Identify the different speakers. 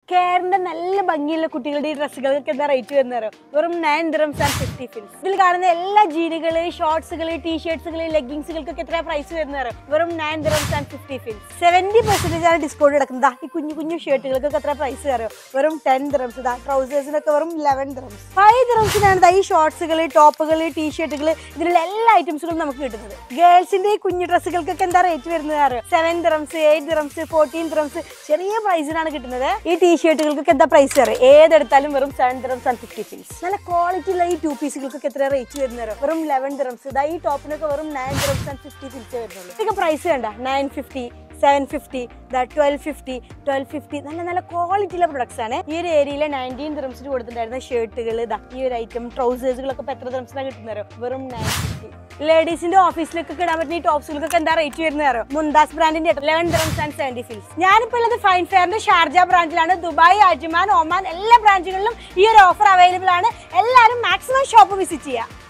Speaker 1: കെയറിന്റെ നല്ല ഭംഗിയുള്ള കുട്ടികളുടെ ഈ ഡ്രസ്സുകൾക്ക് എന്താ റേറ്റ് വരുന്നത് വെറും nine dirhams and fifty fils ഇതിൽ കാണുന്ന എല്ലാ ജീനുകള് ഷോർട്സുകള് ടീഷർട്സുകള് ലെഗിങ്സുകൾക്കൊക്കെ എത്ര പ്രൈസ് വരുന്നത് വെറും nine dirhams and fifty fils seventy percentage ആണ് ഡിസ്കൗണ്ട് കിടക്കുന്നത് ദാ ഈ കുഞ്ഞു കുഞ്ഞു ഷർട്ടുകൾക്കൊക്കെ എത്ര പ്രൈസ് കയറും വെറും ടെൻ ദിറംസ് ഇതാ ട്രൗസേഴ്സിനൊക്കെ വെറും ലെവൻ ദിറംസ് ഫൈവ് ദിറംസിനാണ് ദാ ഈ ഷോർട്സുകള് ടോപ്പുകള് ടീഷർട്ടുകള് ഇതിലുള്ള എല്ലാ ഐറ്റംസുകളും നമുക്ക് കിട്ടുന്നത് ഗേൾസിന്റെ ഈ കുഞ്ഞു ഡ്രസ്സുകൾക്കൊക്കെ എന്താ റേറ്റ് വരുന്നത് seven dirhams eight dirhams fourteen dirhams ചെറിയ പ്രൈസിനാണ് കിട്ടുന്നത് ഈ ടീഷർട്ടുകൾക്കൊക്കെ എന്താ പ്രൈസ് അറിയാം ഏതെടുത്താലും വെറും seven dirhams and fifty fils നല്ല ക്വാളിറ്റി ഉള്ള ഈ ടു പീസുകൾക്കൊക്കെ എത്ര റേറ്റ് വരുന്നത് വെറും ലെവൻ ദിറംസ് ഇതാ ഈ ടോപ്പിനൊക്കെ വെറും nine dirhams and fifty fils വരുന്നുള്ളൂ ഇതൊക്കെ പ്രൈസ് വേണ്ട nine fifty seven fifty twelve fifty twelve fifty നല്ല നല്ല ക്വാളിറ്റിയുള്ള പ്രൊഡക്ട്സ് ആണ് ഈ ഒരു ഏരിയയിലെ നയൻറ്റീൻ ദിറംസിന് കൊടുത്തിട്ടുണ്ടായിരുന്ന ഷർട്ടുകൾ ഇതാ ഈ ഒരു ഐറ്റം ട്രൗസേഴ്സുകളൊക്കെ ഇപ്പൊ എത്ര ദിറംസിനാണ് കിട്ടുന്നത് വെറും നയൻ ഫിഫ്റ്റി ലേഡീസിന്റെ ഓഫീസിലേക്കൊക്കെ ഇടാൻ പറ്റുന്ന ഈ ടോപ്സുകൾക്കൊക്കെ എന്താ റേറ്റ് വരുന്നത് മുന്താസ് ബ്രാൻഡിന്റെ eleven dirhams and seventy fils ഞാനിപ്പോൾ ഉള്ളത് ഫൈൻ ഫെയറിന്റെ ഷാർജ ബ്രാഞ്ചിലാണ് ദുബായ് അജ്മാൻ ഒമാൻ എല്ലാ ബ്രാഞ്ചുകളിലും ഈ ഒരു ഓഫർ അവൈലബിൾ ആണ് എല്ലാവരും മാക്സിമം ഷോപ്പ് വിസിറ്റ് ചെയ്യുക